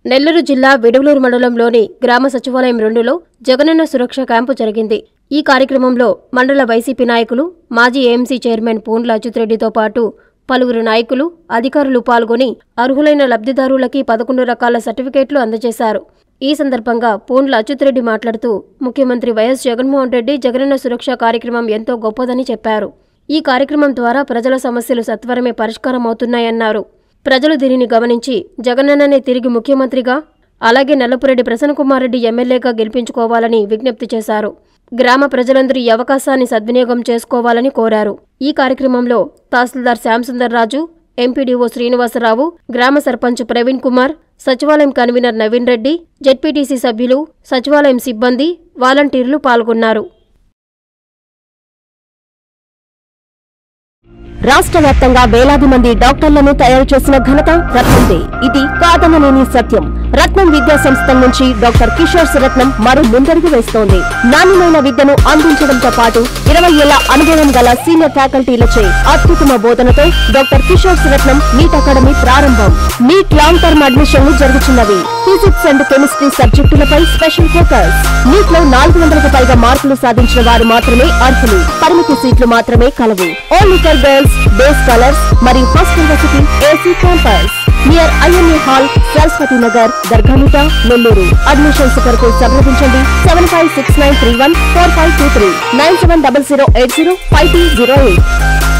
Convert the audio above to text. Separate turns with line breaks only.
నెల్లూరు జిల్లా విడవలూరు మండలంలోని గ్రామ సచివాలయం రెండులో జగనన్న సురక్ష క్యాంపు జరిగింది ఈ కార్యక్రమంలో మండల వైసీపీ నాయకులు మాజీ ఏఎంసీ చైర్మన్ పూండ్ల అచ్యుత్ రెడ్డితో పాటు పలువురు నాయకులు అధికారులు పాల్గొని అర్హులైన లబ్ధిదారులకి పదకొండు రకాల సర్టిఫికేట్లు అందజేశారు ఈ సందర్భంగా పూండ్ల అచ్యుత్ రెడ్డి మాట్లాడుతూ ముఖ్యమంత్రి వైఎస్ జగన్మోహన్ రెడ్డి జగనన్న సురక్ష కార్యక్రమం ఎంతో గొప్పదని చెప్పారు ఈ కార్యక్రమం ద్వారా ప్రజల సమస్యలు సత్వరమే పరిష్కారం అవుతున్నాయన్నారు ప్రజలు దీనిని గమనించి జగనన్ననే తిరిగి ముఖ్యమంత్రిగా అలాగే నల్లపురెడ్డి ప్రసన్నకుమార్ రెడ్డి ఎమ్మెల్యేగా గెలిపించుకోవాలని విజ్ఞప్తి చేశారు గ్రామ ప్రజలందరూ ఈ అవకాశాన్ని సద్వినియోగం చేసుకోవాలని కోరారు ఈ కార్యక్రమంలో తహసీల్దార్ శ్యాంసుందర్ రాజు ఎంపీడీఓ శ్రీనివాసరావు గ్రామ సర్పంచ్ ప్రవీణ్ కుమార్ సచివాలయం కన్వీనర్ నవీన్ రెడ్డి జెడ్పీటీసీ సభ్యులు సచివాలయం సిబ్బంది వాలంటీర్లు పాల్గొన్నారు
రాష్ట్ర వ్యాప్తంగా వేలాది మంది డాక్టర్లను తయారు చేసిన ఘనత రత్నందే ఇది కాదనలేని సత్యం రత్నం విద్యా సంస్థల నుంచి డాక్టర్ కిషోర్ రత్నం మరో ముందడుగు వేస్తోంది నాణ్యమైన విద్యను అందించడంతో పాటు ఇరవై ఏళ్ల అనుభవం గల సీనియర్ ఫ్యాకల్టీలచే అత్యుత్తమ బోధనతో doctor Kishore Ratnam NEET academy ప్రారంభం నీట్ లాంగ్ టర్మ్ అడ్మిషన్లు జరుగుతున్నవి ఫిజిక్స్ అండ్ కెమిస్ట్రీ సబ్జెక్టులపై స్పెషల్ ఫోకస్ నీట్ లో నాలుగు వందలకు పైగా మార్కులు సాధించిన వారు మాత్రమే అర్హులు పరిమితి సీట్లు మాత్రమే కలవు only for girls day scholars మరియు హాస్టల్ వసతి AC campus near IMA hall Saraswathi Nagar Dargamitta Nellore admissions కొరకు సంప్రదించండి seven five six nine three one four five two three nine seven double zero eight zero five two zero eight